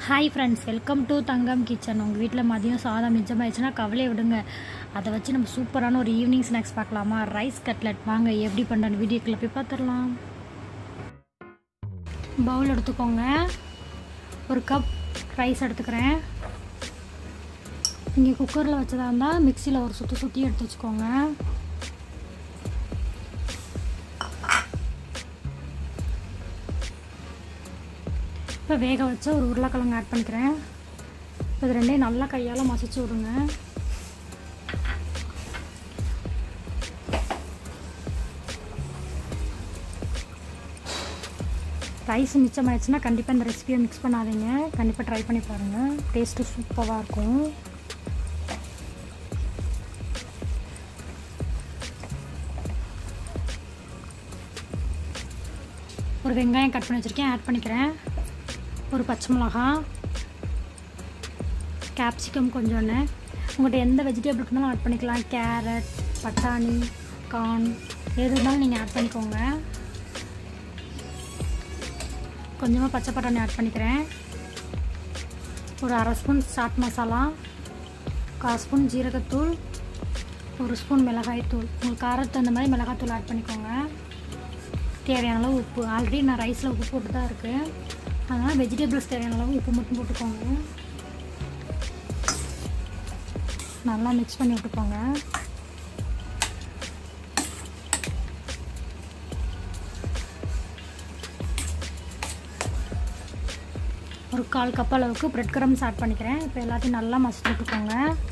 hi friends welcome to Thangam kitchen உங்கள் வீட்டில் மதியம் சாதம் மிச்சமாயிடுச்சுன்னா கவலையை விடுங்க அதை வச்சு நம்ம சூப்பரான ஒரு ஈவினிங் ஸ்நாக்ஸ் பார்க்கலாமா ரைஸ் கட்லெட் வாங்க எப்படி பண்ணுறேன்னு வீடியோக்குள்ளே போய் பார்த்துடலாம் பவுல் எடுத்துக்கோங்க ஒரு கப் ரைஸ் எடுத்துக்கிறேன் நீங்கள் குக்கரில் வச்சதா இருந்தால் மிக்சியில் ஒரு சுற்றி சுற்றி எடுத்து வச்சுக்கோங்க இப்போ வேக வச்ச ஒரு உருளைக்கிழங்கு ஆட் பண்ணிக்கிறேன் இது ரெண்டையும் நல்லா கையால் மசிச்சு விடுங்க ரைஸ் மிச்சமாயிடுச்சுன்னா கண்டிப்பாக இந்த ரெசிபியை மிக்ஸ் பண்ணாதீங்க கண்டிப்பாக ட்ரை பண்ணி பாருங்கள் டேஸ்ட்டு சூப்பராக இருக்கும் ஒரு வெங்காயம் கட் பண்ணி வச்சுருக்கேன் ஆட் பண்ணிக்கிறேன் ஒரு பச்சை மிளகா கேப்சிகம் கொஞ்சோன்னு உங்கள்கிட்ட எந்த வெஜிடபிள் இருந்தாலும் ஆட் பண்ணிக்கலாம் கேரட் பட்டாணி கார்ன் எது இருந்தாலும் நீங்கள் ஆட் பண்ணிக்கோங்க கொஞ்சமாக பச்சை பட்டாணி ஆட் பண்ணிக்கிறேன் ஒரு அரை ஸ்பூன் சாட் மசாலா கால் ஸ்பூன் ஜீரகத்தூள் ஒரு ஸ்பூன் மிளகாய்த்தூள் உங்களுக்கு காரத்துக்கு தகுந்த மாதிரி மிளகாய்த்தூள் ஆட் பண்ணிக்கோங்க தேவையான அளவு உப்பு ஆல்ரெடி நான் ரைஸில் உப்பு போட்டு தான் இருக்குது அதனால் வெஜிடபிள்ஸ் தேவையான அளவு உப்பு மட்டும் போட்டுக்கோங்க நல்லா மிக்ஸ் பண்ணி விட்டுக்கோங்க ஒரு கால் கப் அளவுக்கு பிரெட் கிரம்ஸ் ஆட் பண்ணிக்கிறேன் இப்போ எல்லாத்தையும் நல்லா மசிச்சு விட்டுக்கோங்க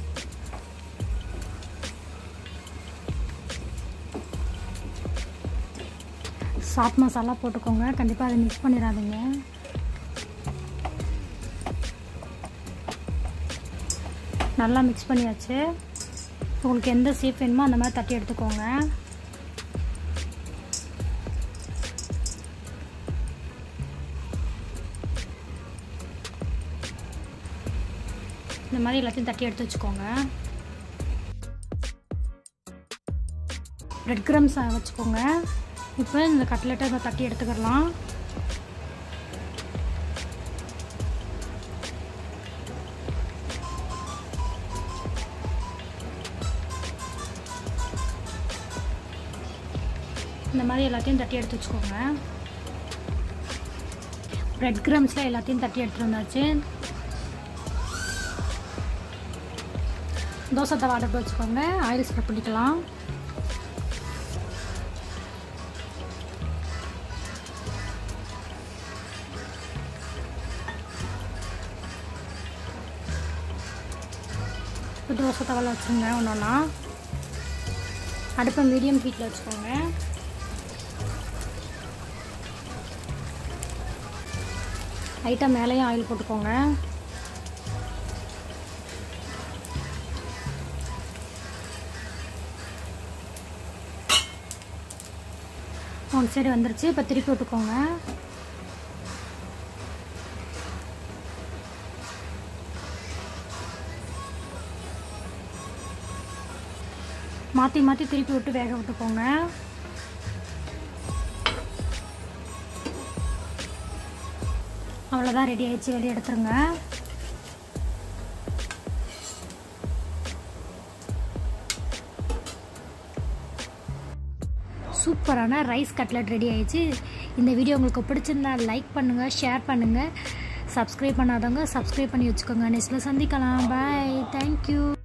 சாட் மசாலா போட்டுக்கோங்க கண்டிப்பாக அதை மிக்ஸ் பண்ணிடாதீங்க நல்லா மிக்ஸ் பண்ணியாச்சு உங்களுக்கு எந்த ஷேப் வேணுமோ அந்த மாதிரி தட்டி எடுத்துக்கோங்க இந்த மாதிரி எல்லாத்தையும் தட்டி எடுத்து வச்சுக்கோங்க பிரெட் கிரம்ஸ் வச்சுக்கோங்க இப்போ இந்த கட்லெட்டை இதை தட்டி எடுத்துக்கிடலாம் இந்த மாதிரி எல்லாத்தையும் தட்டி எடுத்து வச்சுக்கோங்க பிரெட் கிரம்ஸில் எல்லாத்தையும் தட்டி எடுத்துகிட்டு வந்தாச்சு தோசை தவா அடுப்பு வச்சுக்கோங்க ஆயில் ஸ்ப்ரெட் பண்ணிக்கலாம் இப்போ தோசை தவலை வச்சுருங்க ஒன்று ஒன்றா அடுப்பை மீடியம் ஹீட்டில் வச்சுக்கோங்க லைட்டாக மேலேயும் ஆயில் போட்டுக்கோங்க ஒன் சைடு வந்துருச்சு இப்போ திருப்பி விட்டுக்கோங்க மாற்றி மாற்றி திருப்பி விட்டு வேக விட்டுக்கோங்க அவ்வளோதான் ரெடி ஆயிடுச்சு வெளியே எடுத்துருங்க சூப்பரான ரைஸ் கட்லெட் ரெடி ஆயிடுச்சு இந்த வீடியோ உங்களுக்கு பிடிச்சிருந்தா லைக் பண்ணுங்கள் ஷேர் பண்ணுங்கள் சப்ஸ்கிரைப் பண்ணாதவங்க சப்ஸ்கிரைப் பண்ணி வச்சுக்கோங்க நெக்ஸ்ட்டில் சந்திக்கலாம் பாய் தேங்க்யூ